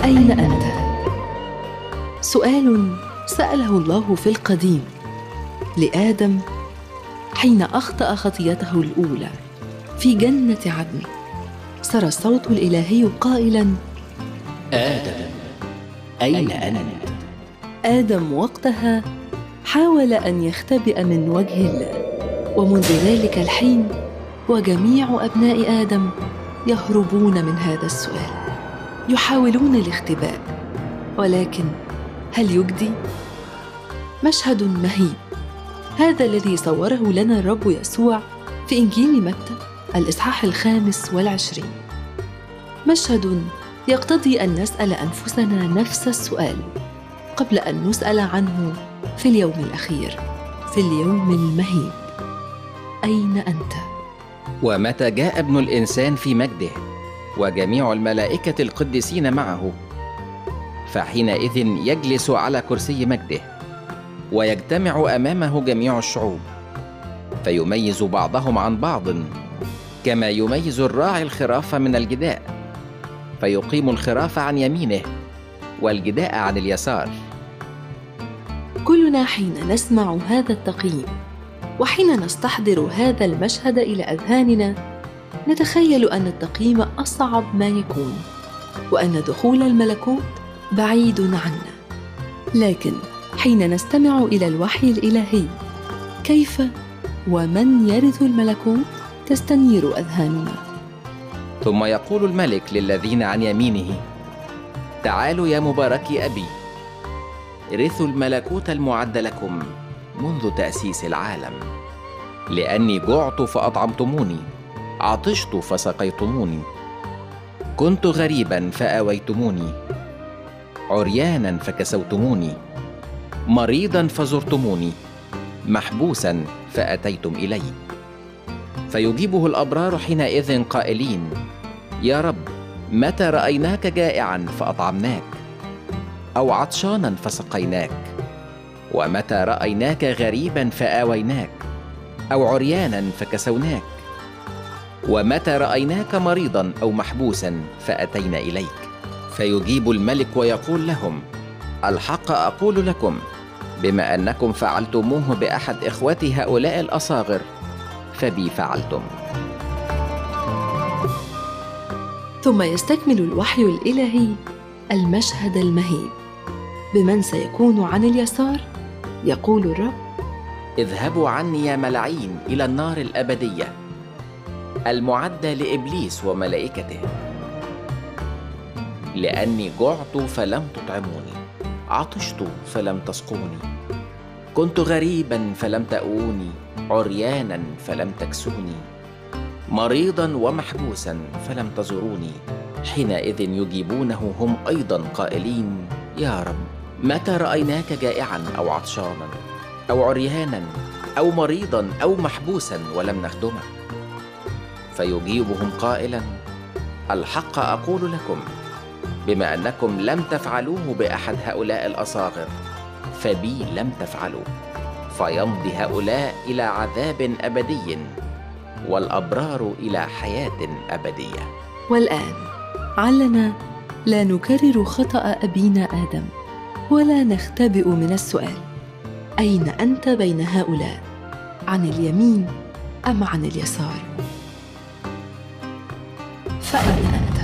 أين أنت؟ سؤال سأله الله في القديم لآدم حين أخطأ خطيته الأولى في جنة عدن سرى الصوت الإلهي قائلا آدم أين أنت؟ آدم وقتها حاول أن يختبئ من وجه الله ومنذ ذلك الحين وجميع أبناء آدم يهربون من هذا السؤال يحاولون الاختباء ولكن هل يجدي مشهد مهيب هذا الذي صوره لنا الرب يسوع في انجيل متى الاصحاح الخامس والعشرين مشهد يقتضي ان نسال انفسنا نفس السؤال قبل ان نسال عنه في اليوم الاخير في اليوم المهيب اين انت ومتى جاء ابن الإنسان في مجده وجميع الملائكة القديسين معه فحينئذ يجلس على كرسي مجده ويجتمع أمامه جميع الشعوب فيميز بعضهم عن بعض كما يميز الراعي الخراف من الجداء فيقيم الخراف عن يمينه والجداء عن اليسار كلنا حين نسمع هذا التقييم وحين نستحضر هذا المشهد الى اذهاننا نتخيل ان التقييم اصعب ما يكون وان دخول الملكوت بعيد عنا لكن حين نستمع الى الوحي الالهي كيف ومن يرث الملكوت تستنير اذهاننا ثم يقول الملك للذين عن يمينه تعالوا يا مباركي أبي رثوا الملكوت المعد لكم منذ تأسيس العالم لأني جعت فأطعمتموني عطشت فسقيتموني كنت غريبا فآويتموني عريانا فكسوتموني مريضا فزرتموني محبوسا فأتيتم إلي فيجيبه الأبرار حينئذ قائلين يا رب متى رأيناك جائعا فأطعمناك أو عطشانا فسقيناك ومتى رايناك غريبا فاويناك او عريانا فكسوناك ومتى رايناك مريضا او محبوسا فاتينا اليك فيجيب الملك ويقول لهم الحق اقول لكم بما انكم فعلتموه باحد اخوتي هؤلاء الاصاغر فبي فعلتم ثم يستكمل الوحي الالهي المشهد المهيب بمن سيكون عن اليسار يقول الرب اذهبوا عني يا ملعين الى النار الابديه المعده لابليس وملائكته لاني جعت فلم تطعموني عطشت فلم تسقوني كنت غريبا فلم تاووني عريانا فلم تكسوني مريضا ومحبوسا فلم تزوروني حينئذ يجيبونه هم ايضا قائلين يا رب متى رايناك جائعا او عطشانا او عريانا او مريضا او محبوسا ولم نخدمك فيجيبهم قائلا الحق اقول لكم بما انكم لم تفعلوه باحد هؤلاء الاصاغر فبي لم تفعلوا فيمضي هؤلاء الى عذاب ابدي والابرار الى حياه ابديه والان علنا لا نكرر خطا ابينا ادم ولا نختبئ من السؤال اين انت بين هؤلاء عن اليمين ام عن اليسار فاين انت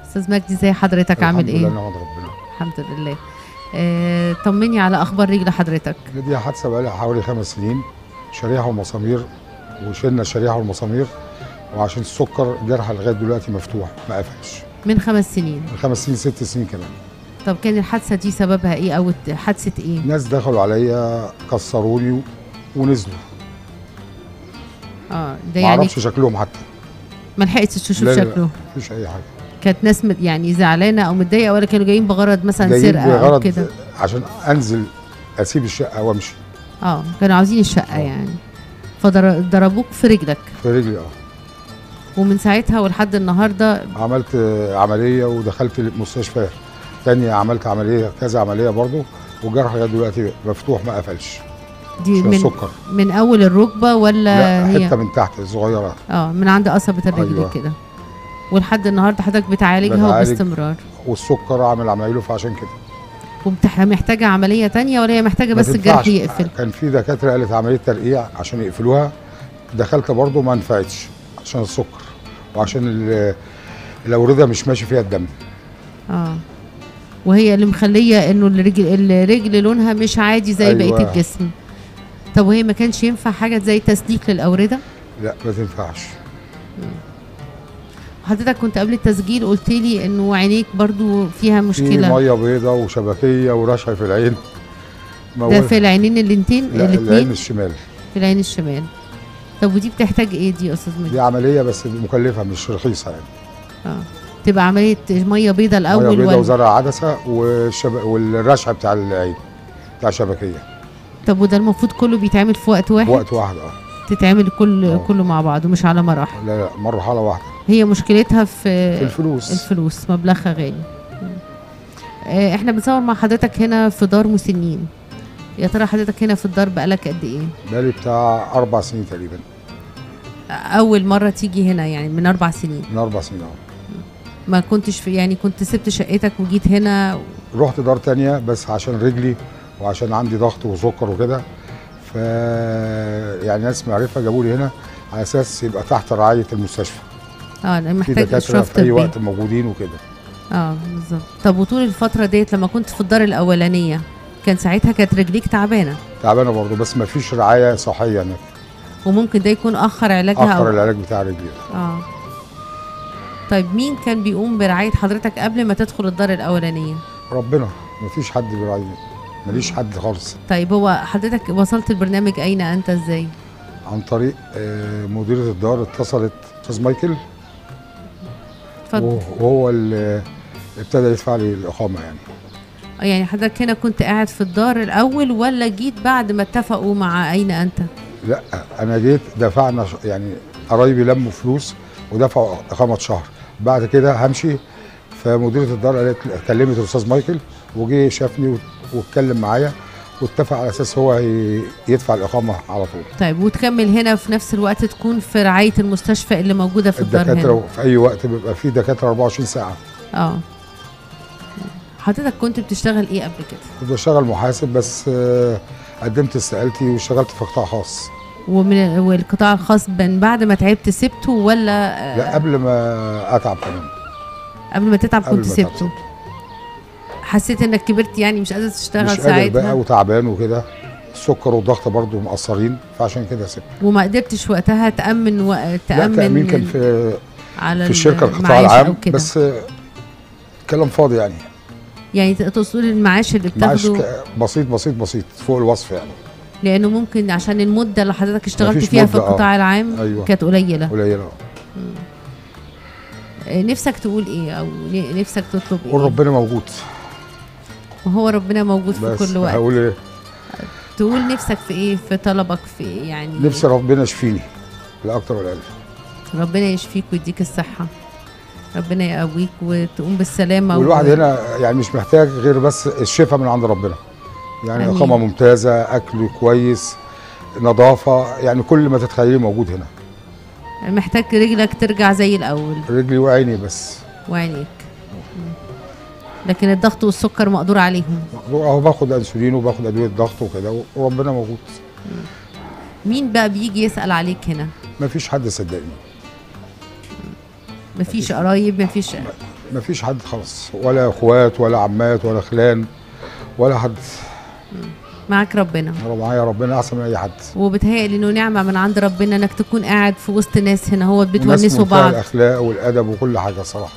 استاذ مجدي زي حضرتك عامل الحمد لله ايه نعمة ربنا الحمد لله آه، طمني على اخبار رجل حضرتك دي حادثه بقى لها حوالي خمس سنين شريحه ومسامير وشلنا الشريحه والمسامير وعشان السكر جرح لغايه دلوقتي مفتوح ما قفلش من خمس سنين من خمس سنين ست سنين كمان طب كان الحادثه دي سببها ايه او الت- حادثه ايه ناس دخلوا عليا كسروني و- ونزلوا اه ده ما يعني اعرفش شكلهم حتى ما لحقتش تشوف لا، لا، لا. شكله مفيش اي حاجه كانت ناس مت- يعني زعلانه او متضايقه ولا كانوا جايين بغرض مثلا جايين سرقه او بغرض كده عشان انزل اسيب الشقه وامشي اه كانوا عاوزين الشقه آه. يعني فضربوك في رجلك في رجلي اه ومن ساعتها ولحد النهارده عملت آه، عمليه ودخلت المستشفى تانية عملت عمليه كذا عمليه برضو والجرح لغايه دلوقتي مفتوح ما قفلش دي عشان من السكر من اول الركبه ولا لا هي حته من تحت صغيره اه من عند قصبة الرجل أيوة. كده ولحد النهارده حضرتك بتعالجها بتعالج. وباستمرار والسكر عامل عمايله فعشان كده ومحتاجه عمليه تانية ولا هي محتاجه ما بس الجرح تنفعش. يقفل كان في دكاتره قالت عمليه ترقيع عشان يقفلوها دخلت برضه ما نفعتش عشان السكر وعشان ال- الاورده مش ماشي فيها الدم اه وهي اللي مخليه انه الرجل الرجل لونها مش عادي زي أيوة. بقيه الجسم طب وهي ما كانش ينفع حاجه زي تسليك للاورده لا ما تنفعش حضرتك كنت قبل التسجيل قلت لي انه عينيك برضو فيها في مشكله ميه بيضه وشبكيه ورشح في العين ده موال- في العينين الاتنين لا العين الاثنين الشمال في العين الشمال طب ودي بتحتاج ايه دي يا استاذ مجدي دي عمليه بس مكلفه مش رخيصه يعني اه تبقى عمليه ميه بيضه ميه الاول بيضه ولا وزرع عدسه والشب... والرشح بتاع العين بتاع شبكيه طب وده المفروض كله بيتعمل في وقت واحد وقت واحد اه تتعمل كل آه. كله مع بعض ومش على مراحل لا لا مرحله واحده هي مشكلتها في في الفلوس الفلوس مبلغها غالي مم. آه، احنا بنصور مع حضرتك هنا في دار مسنين يا ترى حضرتك هنا في الدار بقالك قد ايه بقالي بتاع اربع سنين تقريبا اول مره تيجي هنا يعني من اربع سنين من اربع سنين اه ما كنتش في يعني كنت سبت شقتك وجيت هنا رحت دار تانية بس عشان رجلي وعشان عندي ضغط وسكر وكده ف يعني ناس معرفه جابوا لي هنا على اساس يبقى تحت رعايه المستشفى اه أنا في محتاج دكاتره اشراف في اي طبي وقت موجودين وكده اه بالظبط طب وطول الفتره ديت لما كنت في الدار الاولانيه كان ساعتها كانت رجليك تعبانه تعبانه برضه بس ما فيش رعايه صحيه هناك وممكن ده يكون اخر علاجها اخر أو... العلاج بتاع رجلي اه طيب مين كان بيقوم برعايه حضرتك قبل ما تدخل الدار الاولانيه ربنا ما فيش حد بيراعيني ماليش حد خالص طيب هو حضرتك وصلت البرنامج اين انت ازاي عن طريق آه، مديره الدار اتصلت استاذ مايكل اتفضل وهو اللي ابتدى يدفع لي الاقامه يعني آه، يعني حضرتك هنا كنت قاعد في الدار الاول ولا جيت بعد ما اتفقوا مع اين انت لا انا جيت دفعنا ش- يعني قرايبي لموا فلوس ودفعوا اقامه شهر بعد كده همشي فمديره الدار قالت كلمت الاستاذ مايكل وجه شافني وات- واتكلم معايا واتفق على اساس هو هي- يدفع الاقامه على طول طيب وتكمل هنا في نفس الوقت تكون في رعايه المستشفى اللي موجوده في الدار هنا الدكاتره في اي وقت بيبقى في دكاتره 24 ساعه اه حضرتك كنت بتشتغل ايه قبل كده كنت بشتغل محاسب بس آه، قدمت استقالتي واشتغلت في قطاع خاص ومن والقطاع الخاص من بعد ما تعبت سبته ولا آه، لا قبل ما اتعب كمان قبل ما تتعب قبل كنت ما أتعب سبته حسيت انك كبرت يعني مش قادر تشتغل مش قادر بقى ساعتها وتعبان وكده السكر والضغط برضو مقصرين فعشان كده سبت وما قدرتش وقتها تامن و... لا تامن تأمين كان في على في الشركة القطاع المعاش أو العام كده. بس آه، كلام فاضي يعني يعني تقصد المعاش اللي معاش بتاخده ك- بسيط بسيط بسيط فوق الوصف يعني لانه ممكن عشان المده اللي حضرتك اشتغلت مفيش فيها في مدة، آه. القطاع العام أيوة. كانت قليله قليلة آه، نفسك تقول ايه او ن- نفسك تطلب ايه قول ربنا موجود وهو ربنا موجود في بس كل وقت هقول ايه تقول نفسك في ايه في طلبك في إيه يعني نفسي ربنا يشفيني لا اكتر ولا اقل ربنا يشفيك ويديك الصحه ربنا يقويك وتقوم بالسلامه والواحد و... هنا يعني مش محتاج غير بس الشفاء من عند ربنا يعني آمين. اقامه ممتازه اكل كويس نظافه يعني كل ما تتخيليه موجود هنا محتاج رجلك ترجع زي الاول رجلي وعيني بس وعينيك لكن الضغط والسكر مقدور عليهم اهو باخد انسولين وباخد ادويه ضغط وكده وربنا موجود مين بقى بيجي يسأل عليك هنا ما فيش حد صدقني مفيش قرايب مفيش مفيش حد خلاص ولا اخوات ولا عمات ولا خلان ولا حد معاك ربنا معايا ربنا احسن من اي حد وبتهيألي انه نعمه من عند ربنا انك تكون قاعد في وسط ناس هنا هو وناس بتونسوا منتهى بعض الاخلاق والادب وكل حاجه صراحه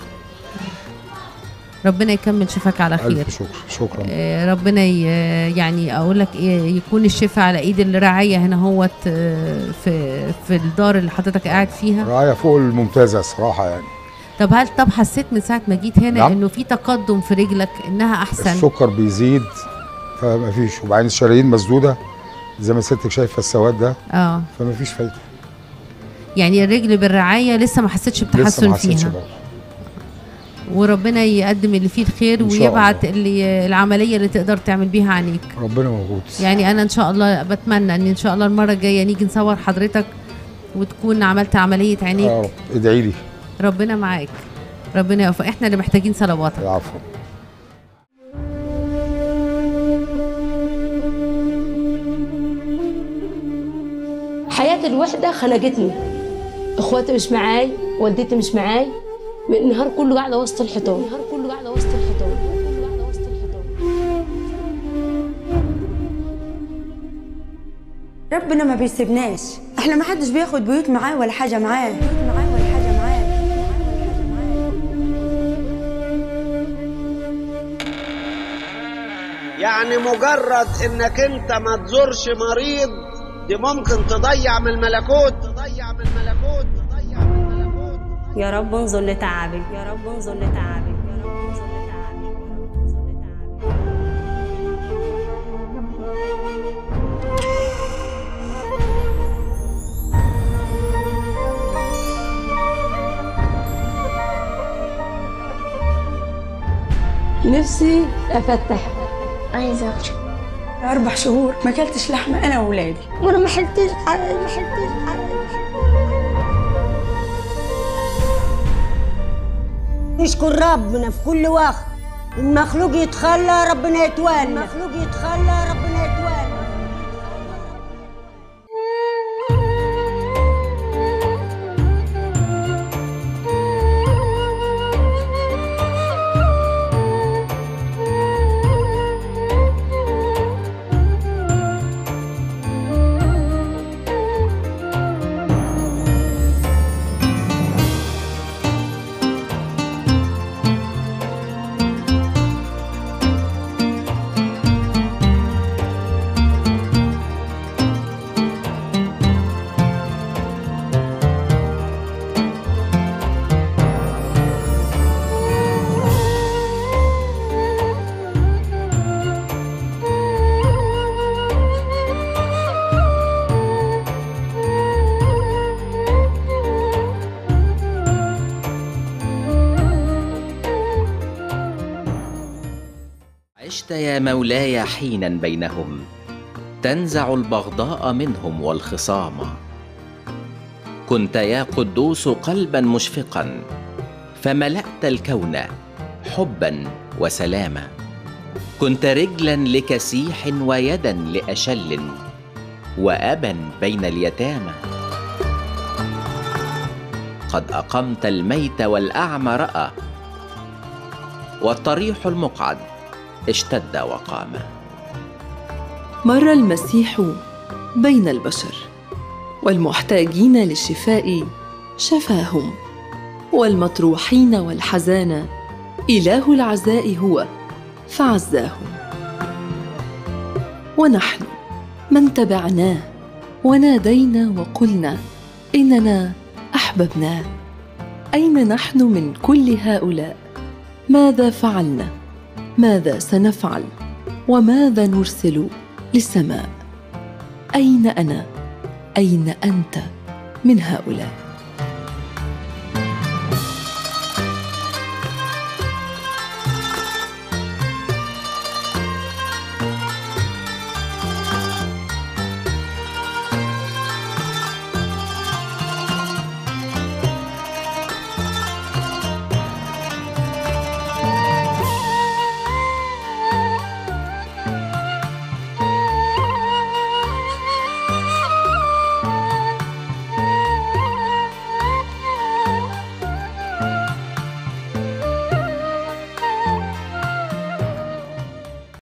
ربنا يكمل شفاك على خير الف شكر شكرا آه، ربنا ي- يعني اقول لك ايه يكون الشفاء على ايد الرعايه هنا هوت آه، في في الدار اللي حضرتك قاعد فيها رعايه فوق الممتازه الصراحه يعني طب هل طب حسيت من ساعه ما جيت هنا نعم. انه في تقدم في رجلك انها احسن السكر بيزيد فما فيش وبعدين الشرايين مسدوده زي ما سيادتك شايفه السواد ده اه فما فيش فايده يعني الرجل بالرعايه لسه ما حسيتش لسه بتحسن ما حسيتش فيها برضه وربنا يقدم اللي فيه الخير إن شاء ويبعت الله. اللي العمليه اللي تقدر تعمل بيها عينيك ربنا موجود يعني انا ان شاء الله بتمنى ان ان شاء الله المره الجايه نيجي نصور حضرتك وتكون عملت عمليه عينيك يا رب ادعي لي ربنا معاك ربنا يوفق احنا اللي محتاجين صلواتك العفو حياة الوحدة خنقتني اخواتي مش معاي والدتي مش معاي من النهار كله قاعدة وسط الحيطان النهار كله قاعدة وسط الحيطان كله قاعدة وسط الحيطان ربنا ما بيسيبناش احنا ما حدش بياخد بيوت معاه ولا حاجه معاه بيوت معاه ولا حاجه معاه يعني مجرد انك انت ما تزورش مريض دي ممكن تضيع من الملكوت تضيع من الملكوت تضيع من الملكوت يا رب انظر لتعبي يا رب انظر لتعبي يا رب انظر لتعبي يا رب انظر لتعبي نفسي افتح عايزة أكل اربع شهور ما اكلتش لحمه انا واولادي وأنا ما حلتش على ما حلتش على نشكر ربنا في كل وقت المخلوق يتخلى ربنا يتولى المخلوق يتخلى ربنا يتولى عشت يا مولاي حينا بينهم تنزع البغضاء منهم والخصام كنت يا قدوس قلبا مشفقا فملأت الكون حبا وسلاما كنت رجلا لكسيح ويدا لأشل وأبا بين اليتامى قد أقمت الميت والأعمى رأى والطريح المقعد اشتد وقام مر المسيح بين البشر والمحتاجين للشفاء شفاهم والمطروحين والحزانى اله العزاء هو فعزاهم ونحن من تبعناه ونادينا وقلنا اننا احببناه اين نحن من كل هؤلاء ماذا فعلنا ماذا سنفعل وماذا نرسل للسماء اين انا اين انت من هؤلاء